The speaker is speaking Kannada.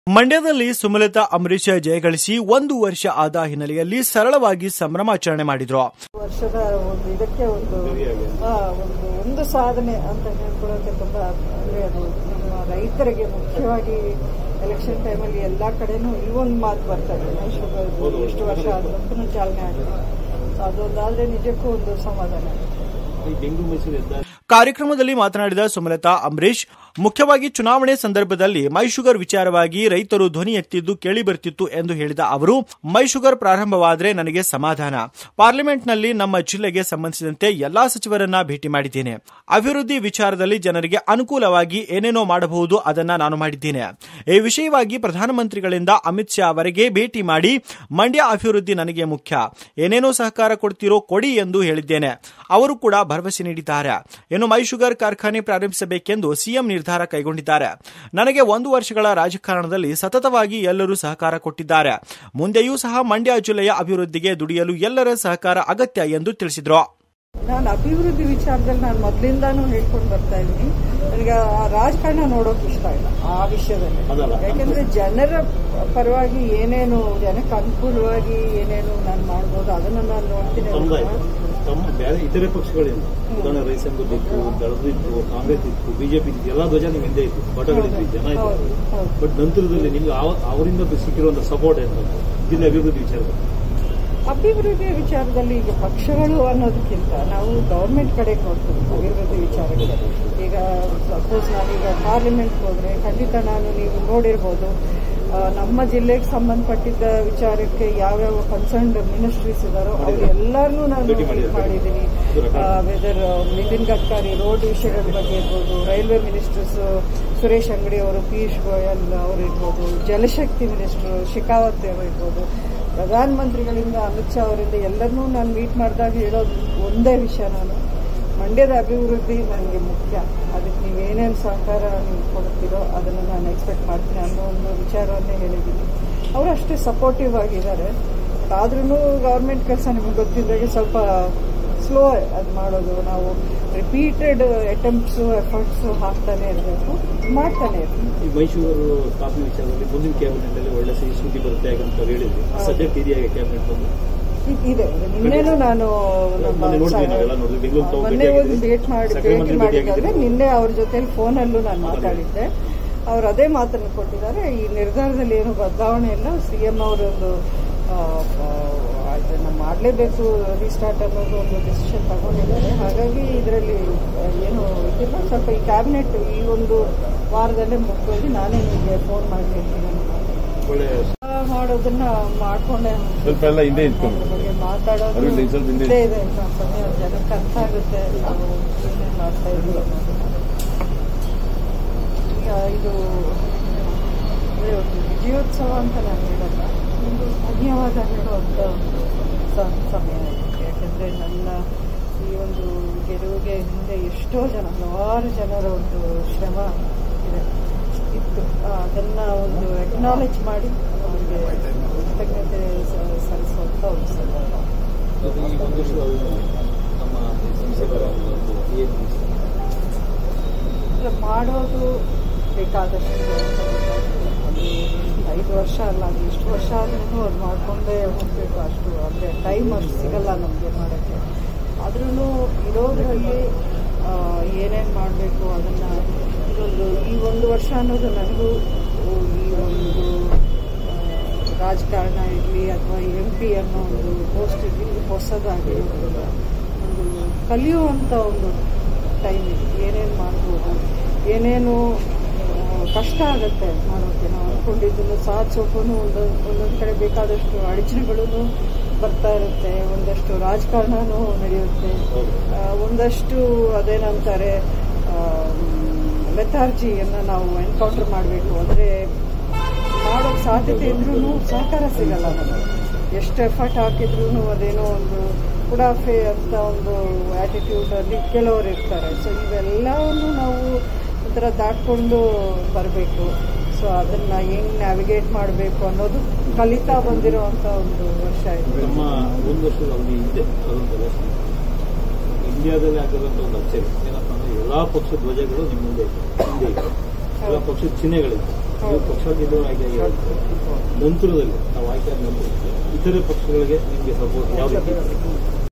ಮಂಡ್ಯದಲ್ಲಿ ಸುಮಲತಾ ಅಂಬರೀಷ್ ಜಯಗಳಿಸಿ ಒಂದು ವರ್ಷ ಆದ ಹಿನ್ನೆಲೆಯಲ್ಲಿ ಸರಳವಾಗಿ ಸಂಭ್ರಮಾಚರಣೆ ಮಾಡಿದ್ರು ವರ್ಷದ ಒಂದು ಇದಕ್ಕೆ ಒಂದು ಆ, ಒಂದು ಒಂದು ಸಾಧನೆ ಅಂತ ಹೇಳ್ಕೊಳ್ಳೋಕೆ ತುಂಬಾ ಅಂದ್ರೆ ಅದು ನಮ್ಮ ರೈತರಿಗೆ ಮುಖ್ಯವಾಗಿ ಎಲೆಕ್ಷನ್ ಟೈಮಲ್ಲಿ ಎಲ್ಲಾ ಕಡೆನೂ ಈ ಒಂದು ಮಾತು ಬರ್ತದೆ ಶುಗರ್ ಎಷ್ಟು ವರ್ಷ ಆದ್ರೂ ಚಾಲನೆ ಆಗಿದೆ ಸೊ ಅದೊಂದಾದ್ರೆ ನಿಜಕ್ಕೂ ಒಂದು ಸಮಾಧಾನ ಈ ಬೆಂಗಳೂರು ಮೈಸೂರು ಹೆದ್ದಾರಿ ಕಾರ್ಯಕ್ರಮದಲ್ಲಿ ಮಾತನಾಡಿದ ಸುಮಲತಾ ಅಂಬರೀಷ್ ಮುಖ್ಯವಾಗಿ ಚುನಾವಣೆ ಸಂದರ್ಭದಲ್ಲಿ ಮೈ ಶುಗರ್ ವಿಚಾರವಾಗಿ ರೈತರು ಧ್ವನಿ ಎತ್ತಿದ್ದು ಕೇಳಿ ಬರ್ತಿತ್ತು ಎಂದು ಹೇಳಿದ ಅವರು ಮೈ ಶುಗರ್ ಪ್ರಾರಂಭವಾದರೆ ನನಗೆ ಸಮಾಧಾನ ಪಾರ್ಲಿಮೆಂಟ್ನಲ್ಲಿ ನಮ್ಮ ಜಿಲ್ಲೆಗೆ ಸಂಬಂಧಿಸಿದಂತೆ ಎಲ್ಲಾ ಸಚಿವರನ್ನ ಭೇಟಿ ಮಾಡಿದ್ದೇನೆ ಅಭಿವೃದ್ಧಿ ವಿಚಾರದಲ್ಲಿ ಜನರಿಗೆ ಅನುಕೂಲವಾಗಿ ಏನೇನೋ ಮಾಡಬಹುದು ಅದನ್ನ ನಾನು ಮಾಡಿದ್ದೇನೆ ಈ ವಿಷಯವಾಗಿ ಪ್ರಧಾನಮಂತ್ರಿಗಳಿಂದ ಅಮಿತ್ ಶಾ ಅವರಿಗೆ ಭೇಟಿ ಮಾಡಿ ಮಂಡ್ಯ ಅಭಿವೃದ್ಧಿ ನನಗೆ ಮುಖ್ಯ ಏನೇನೋ ಸಹಕಾರ ಕೊಡ್ತಿರೋ ಕೊಡಿ ಎಂದು ಹೇಳಿದ್ದೇನೆ ಅವರು ಕೂಡ ಭರವಸೆ ನೀಡಿದ್ದಾರೆ ಇನ್ನು ಮೈ ಶುಗರ್ ಕಾರ್ಖಾನೆ ಪ್ರಾರಂಭಿಸಬೇಕೆಂದು ಸಿಎಂ ನಿರ್ಧಾರ ಕೈಗೊಂಡಿದ್ದಾರೆ ನನಗೆ ಒಂದು ವರ್ಷಗಳ ರಾಜಕಾರಣದಲ್ಲಿ ಸತತವಾಗಿ ಎಲ್ಲರೂ ಸಹಕಾರ ಕೊಟ್ಟಿದ್ದಾರೆ ಮುಂದೆಯೂ ಸಹ ಮಂಡ್ಯ ಜಿಲ್ಲೆಯ ಅಭಿವೃದ್ಧಿಗೆ ದುಡಿಯಲು ಎಲ್ಲರ ಸಹಕಾರ ಅಗತ್ಯ ಎಂದು ತಿಳಿಸಿದರು ನಾನು ಅಭಿವೃದ್ಧಿ ವಿಚಾರದಲ್ಲಿ ನಾನು ಮೊದಲಿಂದಾನು ಹೇಳ್ಕೊಂಡು ಬರ್ತಾ ಇದ್ದೀನಿ ನನಗೆ ಆ ರಾಜಕಾರಣ ನೋಡೋಕೆ ಇಷ್ಟ ಇಲ್ಲ ಆ ವಿಷಯದಲ್ಲಿ ಅದಲ್ಲ. ಯಾಕಂದ್ರೆ ಜನರ ಪರವಾಗಿ ಏನೇನು ಜನಕ್ಕೆ ಅನುಕೂಲವಾಗಿ ಏನೇನು ನಾನು ಮಾಡ್ಬೋದು ಅದನ್ನ ನಾನು ನೋಡ್ತೀನಿ ಸಮುದಾಯ ಹೊರ್ತು ತಮ್ಮ ಬೇರೆ ಇತರೆ ಪಕ್ಷಗಳಿಂದ ಉದಾಹರಣೆ ರೈತ ಸಂಘದ ಇತ್ತು ದಳದಿತ್ತು ಕಾಂಗ್ರೆಸ್ ಇತ್ತು ಬಿಜೆಪಿ ಇತ್ತು ಎಲ್ಲಾ ಧ್ವಜ ನಿಮ್ ಹಿಂದೆ ಇತ್ತು ಪಟಗಳಿತ್ತು ಜನ ಹೌದು, ಇತ್ತು ಹೌದು. ಬಟ್ ನಂತರದಲ್ಲಿ ನಿಮ್ಗೆ ಆವ- ಅವರಿಂದ ಸಿಕ್ಕಿರುವಂತ ಸಪೋರ್ಟ್ ಏನು ಜಿಲ್ಲೆ ಅಭಿವೃದ್ಧಿ ವಿಚಾರದಲ್ಲಿ ಅಭಿವೃದ್ಧಿಯ ವಿಚಾರದಲ್ಲಿ ಈಗ ಪಕ್ಷಗಳು ಅನ್ನೋದಕ್ಕಿಂತ ನಾವು ಗೌರ್ಮೆಂಟ್ ಕಡೆಗೆ ನೋಡ್ತೀವಿ ಅಭಿವೃದ್ಧಿ ವಿಚಾರಕ್ಕೆ ಈಗ ಸಪೋಸ್ ನಾನೀಗ ಪಾರ್ಲಿಮೆಂಟ್ ಹೋದ್ರೆ ಖಂಡಿತ ನಾನು ನೀವು ನೋಡಿರ್ಬೋದು ಆ, ನಮ್ಮ ಜಿಲ್ಲೆಗೆ ಸಂಬಂಧಪಟ್ಟಿದ್ದ ವಿಚಾರಕ್ಕೆ ಯಾವ್ಯಾವ ಕನ್ಸರ್ನ್ಡ್ ಮಿನಿಸ್ಟ್ರೀಸ್ ಇದಾರೋ ಅವರೆಲ್ಲರನ್ನೂ ನಾನು ಭೇಟಿ ಮೀಟ್ ಮಾಡಿದ್ದೀರಿ. ಮಾಡಿದ್ದೀನಿ ವೆದರ್ ನಿತಿನ್ ಗಡ್ಕರಿ ರೋಡ್ ವಿಷಯಗಳ ಬಗ್ಗೆ ಇರ್ಬೋದು ರೈಲ್ವೆ ಮಿನಿಸ್ಟರ್ಸ್ ಸುರೇಶ್ ಅಂಗಡಿ ಅವರು ಪಿಯೂಷ್ ಗೋಯಲ್ ಅವರು ಇರ್ಬೋದು ಜಲಶಕ್ತಿ ಮಿನಿಸ್ಟರ್ ಶಿಖಾವತ್ ಅವರು ಇರ್ಬೋದು ಪ್ರಧಾನಮಂತ್ರಿಗಳಿಂದ ಅಮಿತ್ ಶಾ ಅವರಿಂದ ಎಲ್ಲರನ್ನೂ ನಾನು ಮೀಟ್ ಮಾಡಿದಾಗ ಹೇಳೋದು ಒಂದೇ ವಿಷಯ ನಾನು ಮಂಡ್ಯದ ಅಭಿವೃದ್ಧಿ ನನಗೆ ಮುಖ್ಯ ಅದಕ್ಕೆ ನೀವೇನೇನು ಸಹಕಾರ ನೀವು ಕೊಡ್ತೀರೋ ಅದನ್ನು ನಾನು ಎಕ್ಸ್ಪೆಕ್ಟ್ ಮಾಡ್ತೀನಿ ಅನ್ನೋ ಒಂದು ವಿಚಾರವನ್ನೇ ಹೇಳಿದ್ದೀನಿ ಅವರು ಅಷ್ಟೇ ಸಪೋರ್ಟಿವ್ ಆಗಿದ್ದಾರೆ ಆದ್ರೂ ಗೌರ್ಮೆಂಟ್ ಕೆಲಸ ನಿಮಗೆ ಗೊತ್ತಿದ್ದಾಗೆ ಸ್ವಲ್ಪ ಸ್ಲೋ ಅದು ಮಾಡೋದು ನಾವು ರಿಪೀಟೆಡ್ ಅಟೆಂಪ್ಟ್ಸು ಎಫರ್ಟ್ಸು ಹಾಕ್ತಾನೆ ಇರಬೇಕು ಮಾಡ್ತಾನೆ ಇರ್ತೀವಿ ಈ ಮೈಸೂರು ಸ್ಥಾಪನೆ ವಿಚಾರದಲ್ಲಿ ಮುಂದಿನ ಕ್ಯಾಬಿನೆಟ್ ಅಲ್ಲಿ ಒಳ್ಳೆ ಸಿಹಿ ಸುದ್ದಿ ಬರುತ್ತೆ ಅಂತ ಹೇಳಿದ್ವಿ ಸಬ್ಜೆಕ್ಟ್ ಇದೆಯಾ ಕ್ಯಾಬಿನೆಟ್ ಬಂದು ಇ- ಇದೆ ಇದೆ. ನಿನ್ನೆನೂ ನಾನು ನಮ್ಮ ಮೊನ್ನೆ ನೋಡಿದ್ವಿ ನಾವೆಲ್ಲ ನೋಡಿದ್ವಿ. ಬೆಂಗಳೂರು ತಾವು ಮೊನ್ನೆ ಭೇಟಿ ಒಂದು ಭೇಟಿ ಮಾಡಿ ಸಕ್ರೆ ಮಂತ್ರಿ ಭೇಟಿ ಮಾಡಿದ್ದಾರೆ ಭೇಟಿಯಾಗಿದ್ರು. ನಿನ್ನೆ ಅವ್ರ ಜೊತೆ ಫೋನಲ್ಲೂ ನಾನು ಮಾತಾಡಿದ್ದೆ ಅವ್ರು ಅದೇ ಮಾತನ್ನು ಕೊಟ್ಟಿದ್ದಾರೆ ಈ ನಿರ್ಧಾರದಲ್ಲಿ ಏನು ಬದಲಾವಣೆ ಇಲ್ಲ ಸಿಎಂ ಅವರೊಂದು ಅದನ್ನ ಮಾಡಲೇಬೇಕು ರೀಸ್ಟಾರ್ಟ್ ಅನ್ನೋದು ಒಂದು ಡಿಸಿಷನ್ ತಗೊಂಡಿದ್ದಾರೆ ಹಾಗಾಗಿ ಇದರಲ್ಲಿ ಏನು ಇದಿಲ್ಲ ಸ್ವಲ್ಪ ಈ ಕ್ಯಾಬಿನೆಟ್ ಈ ಒಂದು ವಾರದಲ್ಲೇ ಮುಗಿದೋಗಿ ನಾನೇ ನಿಮಗೆ ಫೋನ್ ಮಾಡಿ ಹೇಳ್ತೀನಿ ಅನ್ನೋ ಒಳ್ಳೆ ಮಾಡೋದನ್ನ ಮಾಡ್ಕೊಂಡೆ ಸ್ವಲ್ಪ ಎಲ್ಲ ಹಿಂದೆ ಇಟ್ಕೊಂಡು. ಅದ್ರ ಬಗ್ಗೆ ಮಾತಾಡೋದು ಅರವಿಂದ್, ಇಲ್ಲಿ ಸ್ವಲ್ಪ ಹಿಂದೆ ಇದ್ದೇ ಇದೆ ಸ್ವಲ್ಪ ಸಮಯ ಜನಕ್ಕೆ ಅರ್ಥ ಆಗುತ್ತೆ ನಾವು ಏನೇನ್ ಮಾಡ್ತಾ ಇದೀವಿ ಅನ್ನೋದು. ಈಗ ಇದು ಅಂದ್ರೆ ಒಂದು ವಿಜಯೋತ್ಸವ ಅಂತ ನಾನು ಹೇಳಲ್ಲ ಒಂದು ಧನ್ಯವಾದ ಹೇಳುವಂತ ಸ- ಸಮಯ ಇದು. ಯಾಕಂದ್ರೆ ನನ್ನ ಈ ಒಂದು ಗೆಲುವಿಗೆ ಹಿಂದೆ ಎಷ್ಟೋ ಜನ ಹಲವಾರು ಜನರ ಒಂದು ಶ್ರಮ ಇದೆ ಇತ್ತು ಆ, ಅದನ್ನ ಒಂದು ಅಕ್ನಾಲೆಜ್ ಮಾಡಿ ಅವರಿಗೆ ಕೃತಜ್ಞತೆ ಸ- ಸಲ್ಲಿಸುವಂತ ಒಂದು ಸಂದರ್ಭ ಈ ಒಂದು ವರ್ಷದ ನಮ್ಮ ಸಂಸ್ಥೆಗಳ ಒಂದು ಏನು ಇಲ್ಲ, ಮಾಡೋದು ಬೇಕಾದಷ್ಟು ಅಂತ ಗೊತ್ತಾಗ್ತದೆ. ಅದು ಐದು ವರ್ಷ ಅಲ್ಲ ಅದು ಎಷ್ಟು ವರ್ಷ ಆದ್ರೂ ಅದು ಮಾಡ್ಕೊಂಡೇ ಹೋಗ್ಬೇಕು ಅಷ್ಟು ಅಂದ್ರೆ ಟೈಮ್ ಅಷ್ಟು ಸಿಗಲ್ಲ ನಮಗೆ ಮಾಡೋಕ್ಕೆ ಆದ್ರೂ ಇರೋದ್ರಲ್ಲಿ ಏನೇನು ಮಾಡಬೇಕು ಅದನ್ನ ಇದೊಂದು ಈ ಒಂದು ವರ್ಷ ಅನ್ನೋದು ನನಗೂ ಈ ಒಂದು ಆ, ರಾಜಕಾರಣ ಇರಲಿ ಅಥವಾ ಎಂ ಪಿ ಅನ್ನೋ ಒಂದು ಪೋಸ್ಟ್ ಇರಲಿ ಹೊಸದಾಗಿರೋದ್ರಿಂದ ಒಂದು ಕಲಿಯುವಂಥ ಒಂದು ಟೈಮ್ ಇದೆ ಏನೇನು ಮಾಡ್ಬೋದು ಏನೇನು ಆ, ಕಷ್ಟ ಆಗುತ್ತೆ ಮಾಡೋಕ್ಕೆ ನಾವು ಅಂದ್ಕೊಂಡಿದ್ದನ್ನು ಸಾಧಿಸೋಕ್ಕೂ ಒಂದೊಂದು ಒಂದೊಂದು ಕಡೆ ಬೇಕಾದಷ್ಟು ಅಡಚಣೆಗಳೂ ಬರ್ತಾ ಇರುತ್ತೆ ಒಂದಷ್ಟು ರಾಜಕಾರಣನೂ ನಡೆಯುತ್ತೆ ಆ, ಒಂದಷ್ಟು ಅದೇನಂತಾರೆ ಲೆಥಾರ್ಜಿಯನ್ನು ನಾವು ಎನ್ಕೌಂಟರ್ ಮಾಡಬೇಕು ಅಂದರೆ ಮಾಡೋಕ್ಕೆ ಸಾಧ್ಯತೆ ಇದ್ರೂ ಸಹಕಾರ ಸಿಗಲ್ಲ ನಮಗೆ ಎಷ್ಟು ಎಫರ್ಟ್ ಹಾಕಿದ್ರೂ ಅದೇನೋ ಒಂದು ಉಡಾಫೆ ಅಂತ ಒಂದು ಆಟಿಟ್ಯೂಡ್ ಅಲ್ಲಿ ಕೆಲವರು ಇರ್ತಾರೆ ಸೊ ಇವೆಲ್ಲವನ್ನು ನಾವು ಒಂಥರ ದಾಟ್ಕೊಂಡು ಬರಬೇಕು ಸೊ ಅದನ್ನ ಹೆಂಗ್ ನ್ಯಾವಿಗೇಟ್ ಮಾಡಬೇಕು ಅನ್ನೋದು ಕಲಿತಾ ಬಂದಿರೋವಂಥ ಒಂದು ವರ್ಷ ಇದು ನಮ್ಮ ಒಂದು ವರ್ಷದ ಅವಧಿ ಇದೆ ಅದೊಂದು ಇಂಡಿಯಾದಲ್ಲಿ ಆಗಿರುವಂತ ಒಂದು ಅಚ್ಚರಿ ಏನಪ್ಪಾ ಅಂದ್ರೆ ಎಲ್ಲಾ ಪಕ್ಷದ ಧ್ವಜಗಳು ನಿಮ್ಮ ಮುಂದೆ ಇದೆ ಹಿಂದೆ ಇದೆ ಎಲ್ಲಾ ಪಕ್ಷದ ಚಿಹ್ನೆಗಳಿದೆ ನೀವು ಪಕ್ಷಾತೀತ ಆಯ್ಕೆ ಆಗಿರೋದು. ನಂತರದಲ್ಲಿ ನಾವು ಆಯ್ಕೆ ಆದ ನಂತರ ಇತರೆ ಪಕ್ಷಗಳಿಗೆ ನಿಮಗೆ ಸಪೋರ್ಟ್ ಯಾವ ರೀತಿ